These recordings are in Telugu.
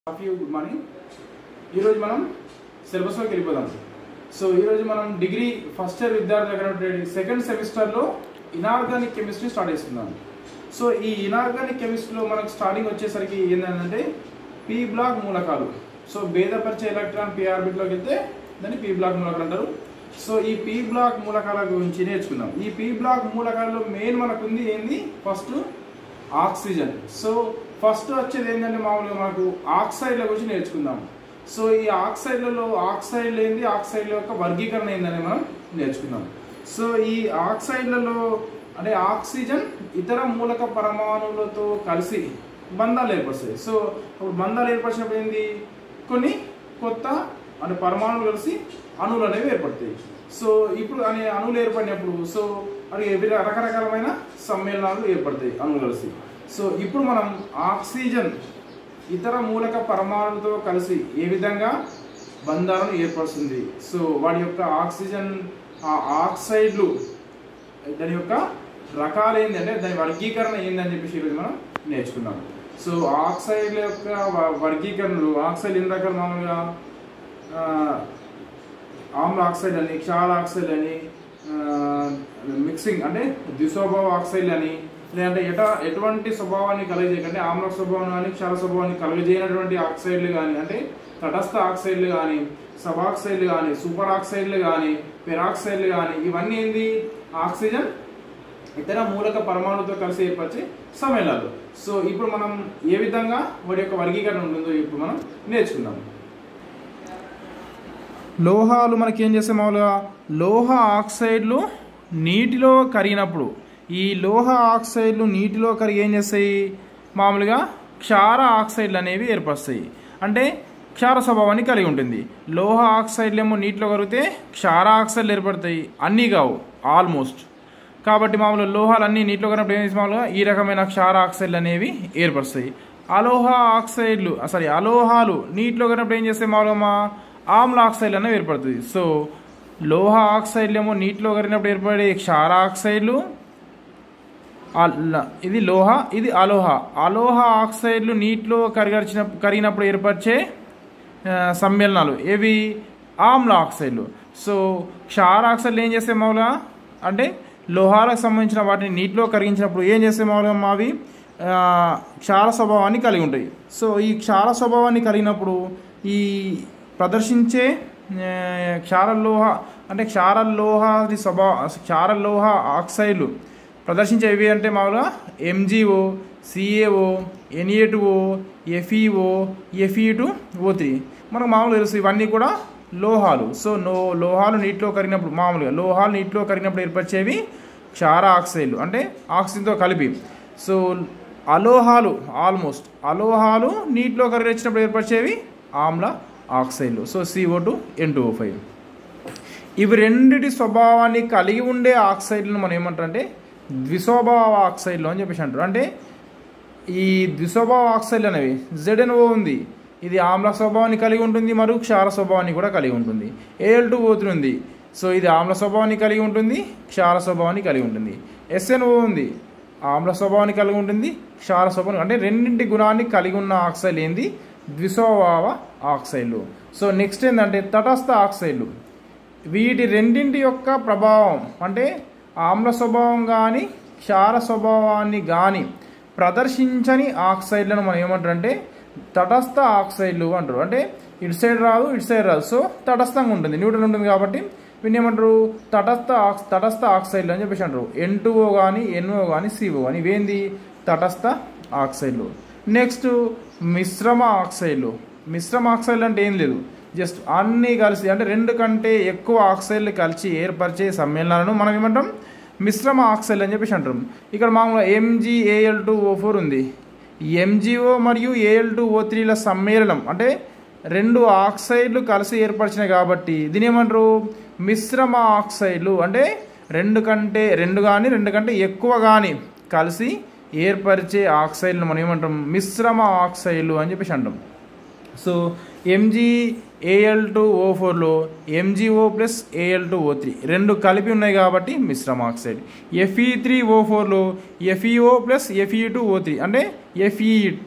ఆఫ్ యూ గుడ్ మార్నింగ్ ఈరోజు మనం సిలబస్లోకి వెళ్ళిపోదాం సో ఈరోజు మనం డిగ్రీ ఫస్ట్ ఇయర్ విద్యార్థులు దగ్గర సెకండ్ సెమిస్టర్లో ఇనార్గానిక్ కెమిస్ట్రీ స్టార్ట్ చేస్తున్నాం సో ఈ ఇనార్గానిక్ కెమిస్ట్రీలో మనకు స్టార్టింగ్ వచ్చేసరికి ఏంటంటే పీ బ్లాక్ మూలకాలు సో భేదపరిచే ఎలక్ట్రాన్ పిఆర్బిట్లోకి వెళ్తే దాన్ని పీ బ్లాక్ మూలకాలు అంటారు సో ఈ పీ బ్లాక్ మూలకాల గురించి నేర్చుకుందాం ఈ పీ బ్లాక్ మూలకాలలో మెయిన్ మనకు ఉంది ఏంది ఫస్ట్ ఆక్సిజన్ సో ఫస్ట్ వచ్చేది ఏంటంటే మామూలుగా మనకు ఆక్సైడ్ల గురించి నేర్చుకుందాం సో ఈ ఆక్సైడ్లలో ఆక్సైడ్ ఏంది ఆక్సైడ్ల యొక్క వర్గీకరణ ఏందని మనం నేర్చుకుందాం సో ఈ ఆక్సైడ్లలో అంటే ఆక్సిజన్ ఇతర మూలక పరమాణువులతో కలిసి బంధాలు ఏర్పరుస్తాయి సో అప్పుడు బంధాలు ఏర్పరిచినప్పుడు ఏంది కొన్ని కొత్త అంటే పరమాణువులు కలిసి అణువులు అనేవి ఏర్పడతాయి సో ఇప్పుడు అనే అణువులు ఏర్పడినప్పుడు సో అది వివిధ రకరకాలమైన సమ్మేళనాలు ఏర్పడతాయి అణువులు కలిసి సో ఇప్పుడు మనం ఆక్సిజన్ ఇతర మూలక పరమాణులతో కలిసి ఏ విధంగా బంధాలను ఏర్పరుస్తుంది సో వాటి యొక్క ఆక్సిజన్ ఆ ఆక్సైడ్లు దాని యొక్క రకాలు ఏంటి అంటే దాని వర్గీకరణ ఏందని చెప్పేసి ఈరోజు మనం నేర్చుకుందాం సో ఆక్సైడ్ల యొక్క వ- వర్గీకరణలు ఆక్సైడ్ ఎన్ని రకాలు మామూలుగా ఆ, ఆమ్ల ఆక్సైడ్ అని క్షార ఆక్సైడ్ అని ఆ, మిక్సింగ్ అంటే ద్విస్వభావ ఆక్సైడ్ అని లేదంటే ఎట ఎటువంటి స్వభావాన్ని కలగజేయకంటే ఆమ్ల స్వభావం కానీ క్షార స్వభావాన్ని కలగజేయనటువంటి ఆక్సైడ్లు కానీ అంటే తటస్థ ఆక్సైడ్లు కానీ సబాక్సైడ్లు కానీ సూపర్ ఆక్సైడ్లు కానీ పెరాక్సైడ్లు కానీ ఇవన్నీ ఏంది ఆక్సిజన్ ఇతర మూలక పరమాణుతో కలిసి ఏర్పరిచే సమ్మేళనాలు సో ఇప్పుడు మనం ఏ విధంగా వాటి యొక్క వర్గీకరణ ఉంటుందో ఇప్పుడు మనం నేర్చుకుందాం లోహాలు మనకి ఏం చేస్తాయి మామూలుగా లోహ ఆక్సైడ్లు నీటిలో కరిగినప్పుడు ఈ లోహ ఆక్సైడ్లు నీటిలో కరిగి ఏం చేస్తాయి మామూలుగా క్షార ఆక్సైడ్లు అనేవి ఏర్పరుస్తాయి అంటే క్షార స్వభావాన్ని కలిగి ఉంటుంది లోహ ఆక్సైడ్లు ఏమో నీటిలో కరిగితే క్షార ఆక్సైడ్లు ఏర్పడతాయి అన్నీ కావు ఆల్మోస్ట్ కాబట్టి మామూలు లోహాలు అన్నీ నీటిలో కరిగినప్పుడు ఏం చేస్తాయి మామూలుగా ఈ రకమైన క్షార ఆక్సైడ్లు అనేవి ఏర్పరుస్తాయి అలోహ ఆక్సైడ్లు సారీ అలోహాలు నీటిలో కరిగినప్పుడు ఏం చేస్తాయి మామూలుగా మా ఆమ్ల ఆక్సైడ్లు అనేవి ఏర్పడుతుంది సో లోహ ఆక్సైడ్లు ఏమో నీటిలో కరిగినప్పుడు ఏర్పడే క్షార ఆక్సైడ్లు అల్ల- ఇది లోహ ఇది అలోహ అలోహ ఆక్సైడ్లు నీటిలో కరిగర్చిన కరిగినప్పుడు ఏర్పరిచే ఆ, సమ్మేళనాలు ఏవి ఆమ్ల ఆక్సైడ్లు సో క్షార ఆక్సైడ్లు ఏం చేస్తే మామూలుగా అంటే లోహాలకు సంబంధించిన వాటిని నీటిలో కరిగించినప్పుడు ఏం చేస్తే మామూలుగా మావి ఆ, క్షార స్వభావాన్ని కలిగి ఉంటాయి సో ఈ క్షార స్వభావాన్ని కలిగినప్పుడు ఈ ప్రదర్శించే ఆ, క్షారలోహ అంటే క్షారలోహాది స్వభావ క్షారలోహ ఆక్సైడ్లు ప్రదర్శించేవి అంటే మామూలుగా MGO CAO NA two O FEO FE two O three మనకు మామూలుగా తెలుసు ఇవన్నీ కూడా లోహాలు సో నో లోహాలు నీటిలో కరిగినప్పుడు మామూలుగా లోహాలు నీటిలో కరిగినప్పుడు ఏర్పరిచేవి క్షార ఆక్సైడ్లు అంటే ఆక్సిజన్తో కలిపి సో అలోహాలు ఆల్మోస్ట్ అలోహాలు నీటిలో కరిగించినప్పుడు ఏర్పరిచేవి ఆమ్ల ఆక్సైడ్లు so CO two N two O five ఇవి రెండిటి స్వభావాన్ని కలిగి ఉండే ఆక్సైడ్లను మనం ఏమంటారంటే ద్విస్వభావ ఆక్సైడ్లు అని చెప్పేసి అంటారు అంటే ఈ ద్విస్వభావ ఆక్సైడ్లు అనేవి జెడ్ఎన్ఓ ఉంది ఇది ఆమ్ల స్వభావాన్ని కలిగి ఉంటుంది మరియు క్షార స్వభావాన్ని కూడా కలిగి ఉంటుంది ఏఎల్ టూ ఉంది సో ఇది ఆమ్ల స్వభావాన్ని కలిగి ఉంటుంది క్షార స్వభావాన్ని కలిగి ఉంటుంది ఎస్ఎన్ఓ ఉంది ఆమ్ల స్వభావాన్ని కలిగి ఉంటుంది క్షార స్వభావం అంటే రెండింటి గుణాన్ని కలిగి ఉన్న ఆక్సైడ్ ఏంది ద్విస్వభావ ఆక్సైడ్లు సో నెక్స్ట్ ఏంటంటే తటస్థ ఆక్సైడ్లు వీటి రెండింటి యొక్క ప్రభావం అంటే ఆమ్ల స్వభావం కానీ క్షార స్వభావాన్ని కానీ ప్రదర్శించని ఆక్సైడ్లను మనం ఏమంటారంటే తటస్థ ఆక్సైడ్లు అంటారు అంటే ఇటు సైడ్ రాదు ఇటు సైడ్ రాదు సో తటస్థంగా ఉంటుంది న్యూట్రల్ ఉంటుంది కాబట్టి వీటిని ఏమంటారు తటస్థ ఆక్స్ తటస్థ ఆక్సైడ్లు అని చెప్పేసి అంటారు ఎన్ టూఓ కానీ ఎన్ఓ కానీ సిఓ కానీ ఇవేంది తటస్థ ఆక్సైడ్లు నెక్స్ట్ మిశ్రమ ఆక్సైడ్లు మిశ్రమ ఆక్సైడ్లు అంటే ఏం లేదు జస్ట్ అన్నీ కలిసి అంటే రెండు కంటే ఎక్కువ ఆక్సైడ్లు కలిసి ఏర్పరిచే సమ్మేళనాలను మనం ఏమంటాం మిశ్రమ ఆక్సైడ్ అని చెప్పేసి అంటాం ఇక్కడ మామూలుగా ఎంజీఏఎల్ టూ ఓ ఫోర్ ఉంది ఎంజిఓ మరియు ఏఎల్ టూ ఓ త్రీల సమ్మేళనం అంటే రెండు ఆక్సైడ్లు కలిసి ఏర్పరిచినాయి కాబట్టి దీని ఏమంటారు మిశ్రమ ఆక్సైడ్లు అంటే రెండు కంటే రెండు కానీ రెండు కంటే ఎక్కువ కానీ కలిసి ఏర్పరిచే ఆక్సైడ్లు మనం ఏమంటాం మిశ్రమ ఆక్సైడ్లు అని చెప్పేసి అంటాం so MG AL two O ఫోర్లో MGO plus AL two O three రెండు కలిపి ఉన్నాయి కాబట్టి మిశ్రమ ఆక్సైడ్ ఎఫ్ఈ త్రీ ఓ ఫోర్లో FEO plus FE two O three అంటే ఎఫ్ఈ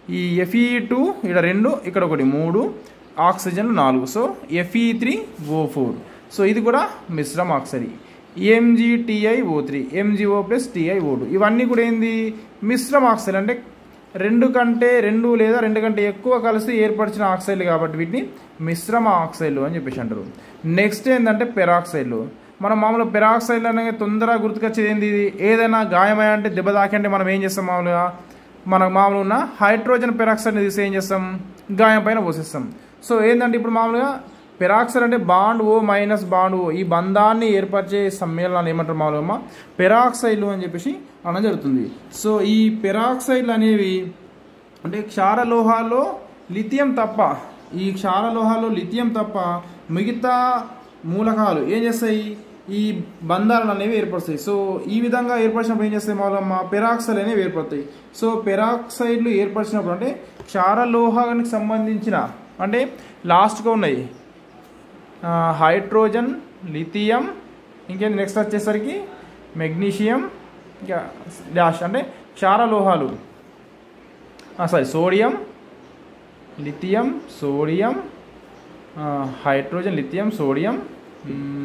ఈ ఎఫ్ఈ టూ ఇక్కడ రెండు ఇక్కడ ఒకటి మూడు ఆక్సిజన్లు నాలుగు so FE three O four so ఇది కూడా మిశ్రమ oxide MGTI O three MGO plus TI O two ఇవన్నీ కూడా ఏంది మిశ్రమ ఆక్సైడ్ అంటే రెండు కంటే రెండు లేదా రెండు కంటే ఎక్కువ కలిసి ఏర్పరిచిన ఆక్సైడ్లు కాబట్టి వీటిని మిశ్రమ ఆక్సైడ్లు అని చెప్పేసి అంటారు నెక్స్ట్ ఏంటంటే పెరాక్సైడ్లు మనం మామూలుగా పెరాక్సైడ్లు అనగా తొందరగా గుర్తుకొచ్చేది ఏంది ఇది ఏదైనా గాయమై అంటే దెబ్బ తాకంటే మనం ఏం చేస్తాం మామూలుగా మనకు మామూలు ఉన్న హైడ్రోజన్ పెరాక్సైడ్ని తీసి ఏం చేస్తాం గాయం పైన పోసేస్తాం సో ఏంటంటే ఇప్పుడు మామూలుగా పెరాక్సైడ్ అంటే bond O minus bond O ఈ బంధాన్ని ఏర్పరిచే సమ్మేళనాలు ఏమంటారు మామూలుగా పెరాక్సైడ్లు అని చెప్పేసి అనడం జరుగుతుంది సో ఈ పెరాక్సైడ్లు అనేవి అంటే క్షారలోహాల్లో లిథియం తప్ప ఈ క్షారలోహాల్లో లిథియం తప్ప మిగతా మూలకాలు ఏం చేస్తాయి ఈ బంధాలను అనేవి ఏర్పరుస్తాయి సో ఈ విధంగా ఏర్పరిచినప్పుడు ఏం చేస్తాయి మామూలుగా పెరాక్సైడ్ అనేవి ఏర్పడతాయి సో పెరాక్సైడ్లు ఏర్పరిచినప్పుడు అంటే క్షారలోహానికి సంబంధించిన అంటే లాస్ట్గా ఉన్నాయి ఆ, హైడ్రోజన్ లిథియం ఇంకేంటి నెక్స్ట్ వచ్చేసరికి మెగ్నీషియం ఇంకా డాష్ అంటే క్షారలోహాలు సారీ సోడియం లిథియం సోడియం ఆ, హైడ్రోజన్ లిథియం సోడియం మ్,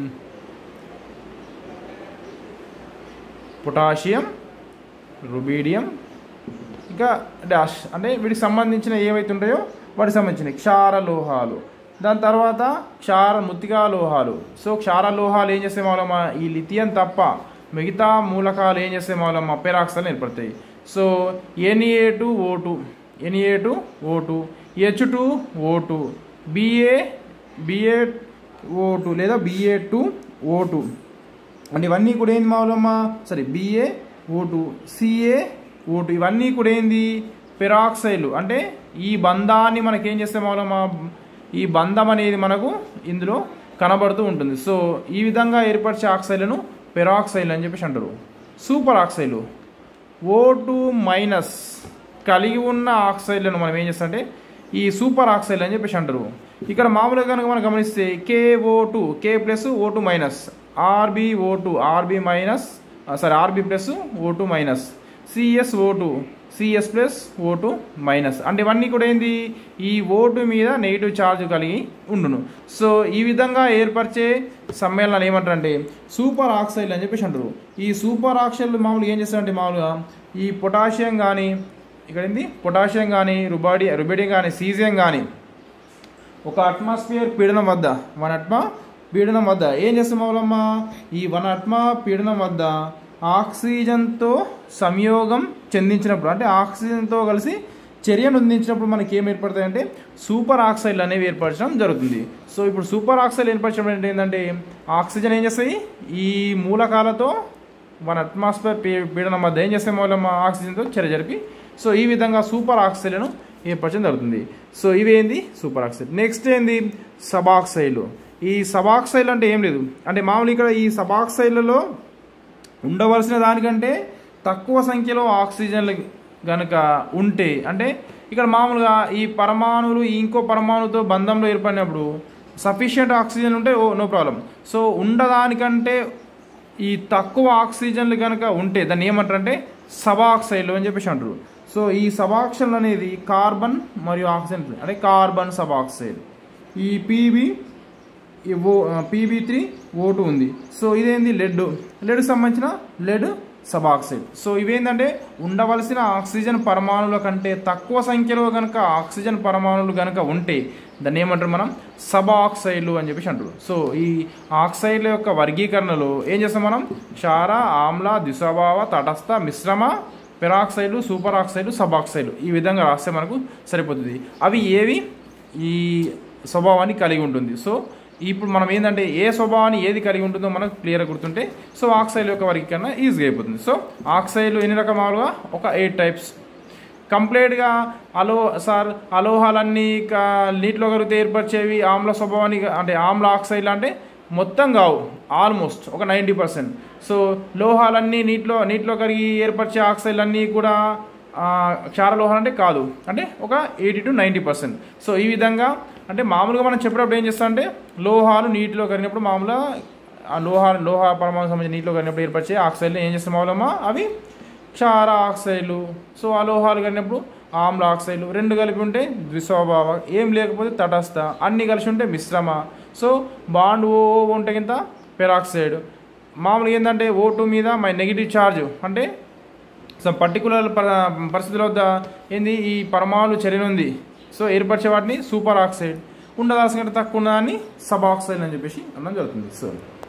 పొటాషియం రుబీడియం ఇంకా డాష్ అంటే వీటికి సంబంధించిన ఏవైతే ఉంటాయో వాటికి సంబంధించిన క్షార లోహాలు దాని తర్వాత క్షార మృతికా లోహాలు సో క్షార లోహాలు ఏం చేస్తే మూలమా ఈ లిథియం తప్ప మిగతా మూలకాలు ఏం చేస్తే మూలమా పెరాక్సైడ్ ఏర్పడతాయి so NA two O two NA two O two H two O two BA BA O two లేదా బిఏ టూ ఓ టూ అంటే ఇవన్నీ కూడా ఏంది మామూలమ్మా సరే BA O two CA O two ఇవన్నీ కూడా ఏంది పెరాక్సైడ్లు అంటే ఈ బంధాన్ని మనకేం చేస్తే మామూలమ్మా ఈ బంధం అనేది మనకు ఇందులో కనబడుతూ ఉంటుంది సో ఈ విధంగా ఏర్పరిచే ఆక్సైడ్లను పెరాక్సైడ్లు అని చెప్పేసి అంటారు సూపర్ ఆక్సైడ్లు ఓ టూ మైనస్ కలిగి ఉన్న ఆక్సైడ్లను మనం ఏం చేస్తామంటే ఈ సూపర్ ఆక్సైడ్ అని చెప్పేసి అంటారు ఇక్కడ మామూలుగా కనుక మనం గమనిస్తే KO two K plus O two minus RB O two RB minus sorry RB plus O two minus CS O two CS plus O two minus అంటే ఇవన్నీ కూడా ఏంది ఈ ఓటు మీద నెగిటివ్ ఛార్జ్ కలిగి ఉండును సో ఈ విధంగా ఏర్పరిచే సమ్మేళనాలు ఏమంటారంటే సూపర్ ఆక్సైడ్ అని చెప్పేసి అంటారు ఈ సూపర్ ఆక్సైడ్లు మామూలుగా ఏం చేస్తారంటే మామూలుగా ఈ పొటాషియం కానీ ఇక్కడ ఏంది పొటాషియం కానీ రుబాడి రుబిడియం కానీ సీజియం కానీ ఒక అట్మాస్ఫియర్ పీడనం వద్ద వన్ అట్మా పీడనం వద్ద ఏం చేస్తాం మామూలమ్మా ఈ వన్ అట్మా పీడనం వద్ద ఆక్సిజన్తో సంయోగం చెందించినప్పుడు అంటే ఆక్సిజన్తో కలిసి చర్యను అందించినప్పుడు మనకి ఏం ఏర్పడతాయంటే సూపర్ ఆక్సైడ్లు అనేవి ఏర్పరచడం జరుగుతుంది సో ఇప్పుడు సూపర్ ఆక్సైడ్ ఏర్పరచడం అంటే ఏంటంటే ఆక్సిజన్ ఏం చేస్తాయి ఈ మూలకాలతో మన అట్మాస్ఫియర్ పీ పీడనం మధ్య ఏం చేస్తే మూలం ఆక్సిజన్తో చర్య జరిపి సో ఈ విధంగా సూపర్ ఆక్సైడ్లను ఏర్పరచడం జరుగుతుంది సో ఇవేంది సూపర్ ఆక్సైడ్ నెక్స్ట్ ఏంది సబాక్సైడ్లు ఈ సబాక్సైడ్ అంటే ఏం లేదు అంటే మామూలు ఇక్కడ ఈ సబాక్సైడ్లలో ఉండవలసిన దానికంటే తక్కువ సంఖ్యలో ఆక్సిజన్లు గనుక ఉంటే అంటే ఇక్కడ మామూలుగా ఈ పరమాణువులు ఈ ఇంకో పరమాణుతో బంధంలో ఏర్పడినప్పుడు సఫిషియంట్ ఆక్సిజన్ ఉంటే ఓ నో ప్రాబ్లం సో ఉండదానికంటే ఈ తక్కువ ఆక్సిజన్లు కనుక ఉంటే దాన్ని ఏమంటారంటే సబాక్సైడ్లు అని చెప్పేసి అంటారు సో ఈ సబాక్సైడ్ అనేది కార్బన్ మరియు ఆక్సిజన్ అంటే కార్బన్ సబాక్సైడ్ ఈ పీబీ ఈ O PB three O two ఉంది సో ఇదేంది లెడ్ లెడ్ సంబంధించిన లెడ్ సబాక్సైడ్ సో ఇవేంటంటే ఉండవలసిన ఆక్సిజన్ పరమాణువుల కంటే తక్కువ సంఖ్యలో కనుక ఆక్సిజన్ పరమాణువులు కనుక ఉంటే దాన్ని ఏమంటారు మనం సబాక్సైడ్లు అని చెప్పేసి అంటారు సో ఈ ఆక్సైడ్ల యొక్క వర్గీకరణలో ఏం చేస్తాం మనం క్షార ఆమ్ల దిశభావ తటస్థ మిశ్రమ పెరాక్సైడ్లు సూపర్ ఆక్సైడ్లు సబాక్సైడ్లు ఈ విధంగా రాస్తే మనకు సరిపోతుంది అవి ఏవి ఈ స్వభావాన్ని కలిగి ఉంటుంది సో ఇప్పుడు మనం ఏంటంటే ఏ స్వభావాన్ని ఏది కలిగి ఉంటుందో మనకు క్లియర్గా గుర్తుంటే సో ఆక్సైడ్ యొక్క వర్గీకరణ ఈజీగా అయిపోతుంది సో ఆక్సైడ్లు ఎన్ని రకమాలుగా ఒక ఎయిట్ టైప్స్ కంప్లీట్గా అలో సార్ అలోహాలన్నీ క- నీటిలో కలిగితే ఏర్పరిచేవి ఆమ్ల స్వభావాన్ని అంటే ఆమ్ల ఆక్సైడ్లు అంటే మొత్తం కావు ఆల్మోస్ట్ ఒక నైంటీ పర్సెంట్ సో లోహాలన్నీ నీటిలో నీటిలో కరిగి ఏర్పరిచే ఆక్సైడ్లు అన్నీ కూడా ఆ, క్షారలోహాలు అంటే కాదు అంటే ఒక eighty to ninety percent so ఈ విధంగా అంటే మామూలుగా మనం చెప్పేటప్పుడు ఏం చేస్తాం అంటే లోహాలు నీటిలో కరిగినప్పుడు మామూలుగా ఆ లోహ లోహ పరమాణు సంబంధించిన నీటిలో కరిగినప్పుడు ఏర్పరిచే ఆక్సైడ్లు ఏం చేస్తాం మామూలమ్మా అవి క్షార ఆక్సైడ్లు సో ఆ లోహాలు కరిగినప్పుడు ఆమ్ల ఆక్సైడ్లు రెండు కలిపి ఉంటే ద్విస్వభావ ఏం లేకపోతే తటస్థ అన్ని కలిసి ఉంటే మిశ్రమ సో బాండ్ ఓ ఉంటే కింద పెరాక్సైడ్ మామూలుగా ఏంటంటే ఓ టూ మీద మై నెగిటివ్ ఛార్జ్ అంటే సో పర్టికులర్ పరిస్థితుల వద్ద ఏంది ఈ పరమాణు చర్యలు ఉంది సో ఏర్పరిచే వాటిని సూపర్ ఆక్సైడ్ ఉండదాల్సిన తక్కువ ఉన్నదాన్ని సబ్ ఆక్సైడ్ అని చెప్పేసి అన్నం జరుగుతుంది సో